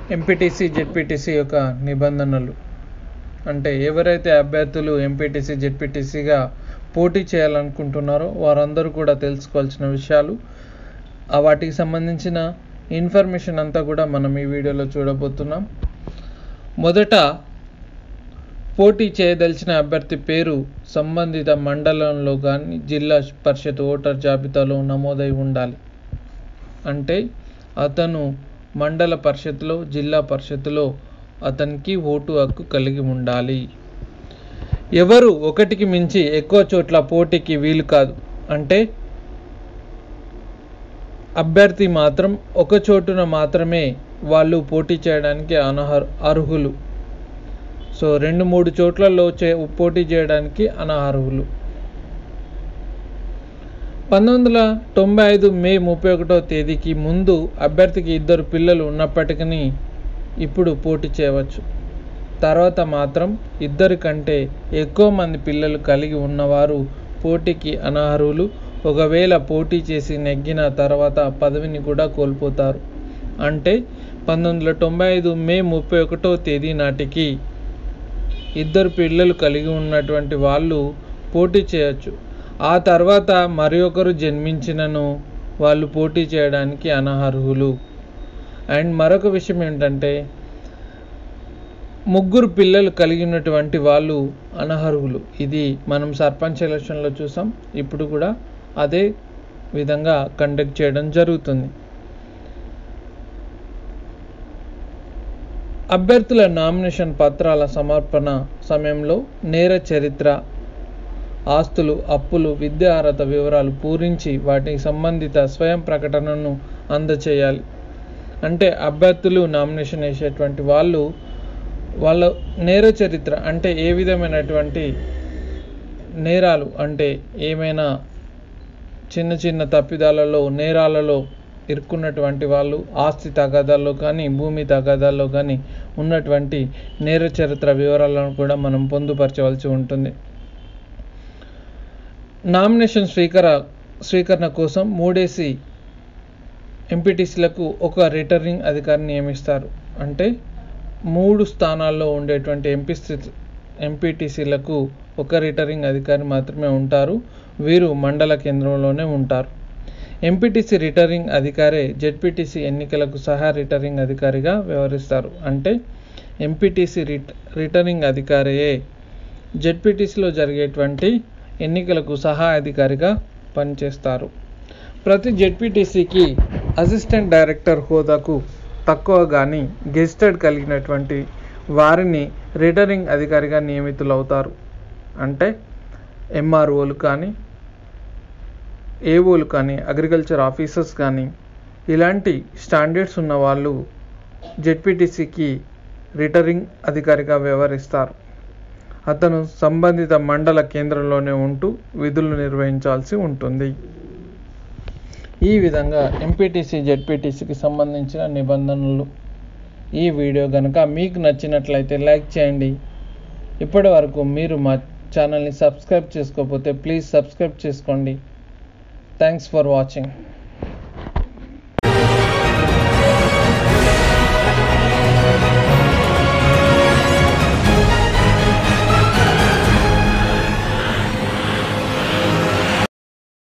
MPTC ZPTC యొక్క నిబంధనలు అంటే ఎవరైతే అభ్యర్థులు ఎంపీటీసీ జెడ్పీటీసీగా పోటీ చేయాలనుకుంటున్నారో వారందరూ కూడా తెలుసుకోవాల్సిన విషయాలు ఆ వాటికి సంబంధించిన ఇన్ఫర్మేషన్ అంతా కూడా మనం ఈ వీడియోలో చూడబోతున్నాం మొదట పోటీ చేయదలిచిన అభ్యర్థి పేరు సంబంధిత మండలంలో కానీ జిల్లా పరిషత్ ఓటర్ జాబితాలో నమోదై ఉండాలి అంటే అతను మండల పరిషత్లో జిల్లా పరిషత్లో అతనికి ఓటు హక్కు కలిగి ఉండాలి ఎవరు ఒకటికి మించి ఎక్కువ చోట్ల పోటీకి వీలు కాదు అంటే అభ్యర్థి మాత్రం ఒక చోటున మాత్రమే వాళ్ళు పోటీ చేయడానికి అనర్హ అర్హులు సో రెండు మూడు చోట్లలో చే పోటీ చేయడానికి అనర్హులు పంతొమ్మిది వందల తొంభై ఐదు మే ముప్పై ఒకటో తేదీకి ముందు అభ్యర్థికి ఇద్దరు పిల్లలు ఉన్నప్పటికీ ఇప్పుడు పోటీ చేయవచ్చు తర్వాత మాత్రం ఇద్దరి కంటే ఎక్కువ మంది పిల్లలు కలిగి ఉన్నవారు పోటీకి అనర్హులు ఒకవేళ పోటీ చేసి నెగ్గిన తర్వాత పదవిని కూడా కోల్పోతారు అంటే పంతొమ్మిది వందల తొంభై ఐదు మే ముప్పై ఒకటో తేదీ నాటికి ఇద్దరు పిల్లలు కలిగి ఉన్నటువంటి వాళ్ళు పోటీ చేయొచ్చు ఆ తర్వాత మరి ఒకరు జన్మించినను వాళ్ళు పోటీ చేయడానికి అనర్హులు అండ్ మరొక విషయం ఏంటంటే ముగ్గురు పిల్లలు కలిగినటువంటి వాళ్ళు అనర్హులు ఇది మనం సర్పంచ్ ఎలక్షన్లో చూసాం ఇప్పుడు కూడా అదే విధంగా కండక్ట్ చేయడం జరుగుతుంది అభ్యర్థుల నామినేషన్ పత్రాల సమర్పణ సమయంలో నేర చరిత్ర ఆస్తులు అప్పులు విద్యా అర్హత వివరాలు పూరించి వాటికి సంబంధిత స్వయం ప్రకటనను అందచేయాలి అంటే అభ్యర్థులు నామినేషన్ వేసేటువంటి వాళ్ళు వాళ్ళ నేర చరిత్ర అంటే ఏ విధమైనటువంటి నేరాలు అంటే ఏమైనా చిన్న చిన్న తప్పిదాలలో నేరాలలో ఇరుక్కున్నటువంటి వాళ్ళు ఆస్తి తగాదాల్లో కానీ భూమి తగాదాల్లో కానీ ఉన్నటువంటి నేర చరిత్ర వివరాలను కూడా మనం పొందుపరచవలసి ఉంటుంది నామినేషన్ స్వీకర స్వీకరణ కోసం మూడేసి ఎంపీటీసీలకు ఒక రిటర్నింగ్ అధికారిని నియమిస్తారు అంటే మూడు స్థానాల్లో ఉండేటువంటి ఎంపీ ఎంపీటీసీలకు ఒక రిటర్నింగ్ అధికారి మాత్రమే ఉంటారు వీరు మండల కేంద్రంలోనే ఉంటారు ఎంపీటీసీ రిటర్నింగ్ అధికారే జెడ్పీటీసీ ఎన్నికలకు సహా రిటర్నింగ్ అధికారిగా వ్యవహరిస్తారు అంటే ఎంపీటీసీ రిట రిటర్నింగ్ అధికారియే జెడ్పీటీసీలో జరిగేటువంటి ఎన్నికలకు సహాయ అధికారిగా పనిచేస్తారు ప్రతి జెడ్పీటీసీకి అసిస్టెంట్ డైరెక్టర్ హోదాకు తక్కువ కానీ గెస్టెడ్ కలిగినటువంటి వారిని రిటర్నింగ్ అధికారిగా నియమితులవుతారు అంటే ఎంఆర్ఓలు కానీ ఏఓలు కానీ అగ్రికల్చర్ ఆఫీసర్స్ కానీ ఇలాంటి స్టాండర్డ్స్ ఉన్న వాళ్ళు జెడ్పీటీసీకి రిటర్నింగ్ అధికారిగా వ్యవహరిస్తారు అతను సంబంధిత మండల కేంద్రంలోనే ఉంటూ విధులు నిర్వహించాల్సి ఉంటుంది ఈ విధంగా ఎంపీటీసీ జెడ్పీటీసీకి సంబంధించిన నిబంధనలు ఈ వీడియో కనుక మీకు నచ్చినట్లయితే లైక్ చేయండి ఇప్పటి వరకు మీరు మా ఛానల్ని సబ్స్క్రైబ్ చేసుకోకపోతే ప్లీజ్ సబ్స్క్రైబ్ చేసుకోండి థ్యాంక్స్ ఫర్ వాచింగ్